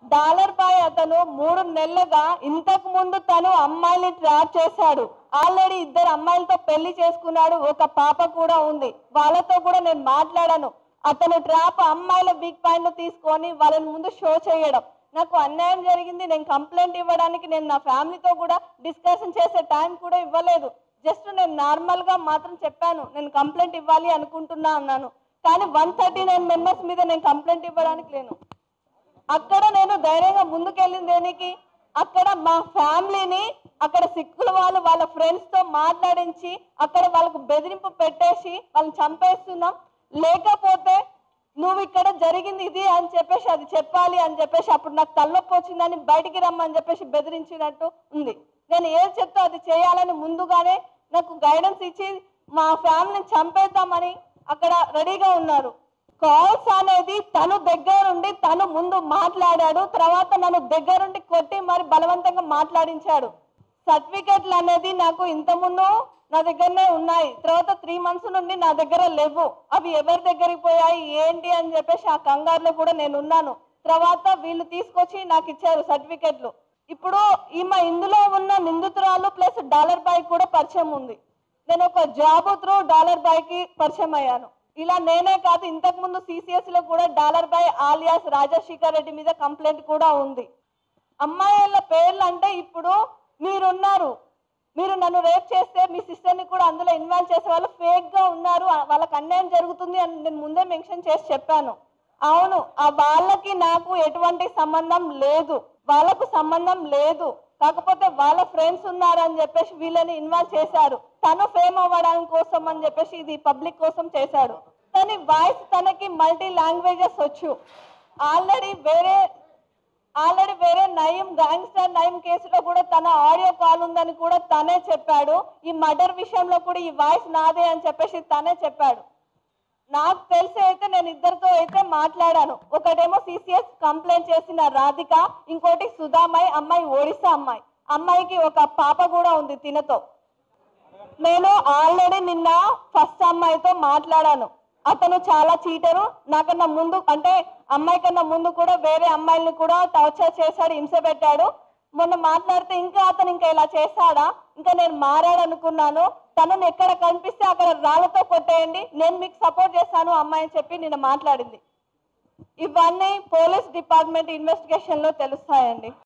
dollar bye అతను మూడు నెలలుగా ఇంతకు ముందు తను అమ్మాయిని ట్రాప్ చేశాడు ఆల్రెడీ ఇద్దరు అమ్మాయిలతో పెళ్లి చేసుకున్నాడు ఒక పాప కూడా ఉంది వాళ్ళతో కూడా నేను మాట్లాడాను అతను ట్రాప్ అమ్మాయిల బిగ్ పాయింట్ తీసుకొని వాళ్ళని ముందు షో చేయడం నాకు అన్యాయం జరిగింది నేను కంప్లైంట్ ఇవ్వడానికి నేను నా ఫ్యామిలీతో కూడా డిస్కషన్ చేసే టైం కూడా ఇవ్వలేదు జస్ట్ నేను నార్మల్ గా మాత్రం చెప్పాను నేను కంప్లైంట్ ఇవ్వాలి అనుకుంటున్నా అన్నాను కానీ వన్ థర్టీ నైన్ మెంబర్స్ మీద నేను కంప్లైంట్ ఇవ్వడానికి లేను అక్కడ నేను ధైర్యంగా ముందుకెళ్ళింది దేనికి అక్కడ మా ఫ్యామిలీని అక్కడ సిక్కుల వాళ్ళు వాళ్ళ ఫ్రెండ్స్ తో మాట్లాడించి అక్కడ వాళ్ళకు బెదిరింపు పెట్టేసి వాళ్ళని చంపేస్తున్నాం లేకపోతే నువ్వు ఇక్కడ జరిగింది ఇది అని చెప్పేసి అది చెప్పాలి అని చెప్పేసి అప్పుడు నాకు తలనొప్పి వచ్చిందని బయటికి రమ్మని చెప్పేసి బెదిరించినట్టు ఉంది నేను ఏది చెప్తే అది చేయాలని ముందుగానే నాకు గైడెన్స్ ఇచ్చి మా ఫ్యామిలీని చంపేద్దామని అక్కడ రెడీగా ఉన్నారు కాల్స్ అనేది తను దగ్గరుండి తను ముందు మాట్లాడాడు తర్వాత నన్ను దగ్గరుండి కొట్టి మరి బలవంతంగా మాట్లాడించాడు సర్టిఫికెట్లు అనేది నాకు ఇంత ముందు నా దగ్గరనే ఉన్నాయి తర్వాత త్రీ మంత్స్ నుండి నా దగ్గర లేవు అవి ఎవరి దగ్గరికి పోయాయి ఏంటి అని చెప్పేసి ఆ కంగారులో కూడా నేను ఉన్నాను తర్వాత వీళ్ళు తీసుకొచ్చి నాకు ఇచ్చారు సర్టిఫికెట్లు ఇప్పుడు ఈమె ఇందులో ఉన్న నిందితురాలు ప్లస్ డాలర్ బాయ్ కూడా పరిచయం ఉంది నేను ఒక జాబ్ త్రూ డాలర్ బాయ్ కి పరిచయం అయ్యాను ఇలా నేనే కాదు ఇంతకు ముందు సిసిఎస్ లో కూడా dollar boy alias Rajasekhar Reddy మీద కంప్లైంట్ కూడా ఉంది అమ్మాయిల పేర్లు అంటే ఇప్పుడు మీరున్నారు మీరు నన్ను రేప్ చేస్తే మీ సిస్టర్ని కూడా అందులో ఇన్వాల్వ్ చేసే వాళ్ళు ఫేక్ గా ఉన్నారు ఆ- వాళ్ళకి అన్యాయం జరుగుతుంది అని నేను ముందే మెన్షన్ చేసి చెప్పాను అవును ఆ వాళ్ళకి నాకు ఎటువంటి సంబంధం లేదు వాళ్ళకు సంబంధం లేదు కాకపోతే వాళ్ళ ఫ్రెండ్స్ ఉన్నారని చెప్పేసి వీళ్ళని ఇన్వాల్వ్ చేశారు తను ఫేమ్ అవ్వడానికి కోసం అని చెప్పేసి ఇది పబ్లిక్ కోసం చేశాడు కానీ వాయిస్ తనకి మల్టీ లాంగ్వేజెస్ వచ్చు ఆల్రెడీ వేరే ఆల్రెడీ వేరే నయం గ్యాంగ్స్టర్ నయం కేసులో కూడా తన ఆడియో కాల్ ఉందని కూడా తనే చెప్పాడు ఈ మర్డర్ విషయంలో కూడా ఈ వాయిస్ నాదే అని చెప్పేసి తనే చెప్పాడు నాకు తెలిసి అయితే నేను ఇద్దరితో అయితే మాట్లాడాను ఒకటేమో సిసిఎస్ కంప్లైంట్ చేసిన రాధిక ఇంకోటి సుధామై అమ్మాయి ఒడిశా అమ్మాయి అమ్మాయికి ఒక పాప కూడా ఉంది తినతో నేను ఆల్రెడీ నిన్న ఫస్ట్ అమ్మాయితో మాట్లాడాను అతను చాలా చీటరు నాకన్నా ముందు అంటే అమ్మాయి కన్నా ముందు కూడా వేరే అమ్మాయిల్ని కూడా టార్చర్ చేశాడు హింస పెట్టాడు మొన్న మాట్లాడితే ఇంకా అతను ఇంకా ఇలా చేస్తాడా ఇంకా నేను మారాడనుకున్నాను తనను ఎక్కడ కనిపిస్తే అక్కడ రాళ్లతో కొట్టేయండి నేను మీకు సపోర్ట్ చేస్తాను అమ్మాయి అని చెప్పి నిన్న మాట్లాడింది ఇవన్నీ పోలీస్ డిపార్ట్మెంట్ ఇన్వెస్టిగేషన్ లో తెలుస్తాయండి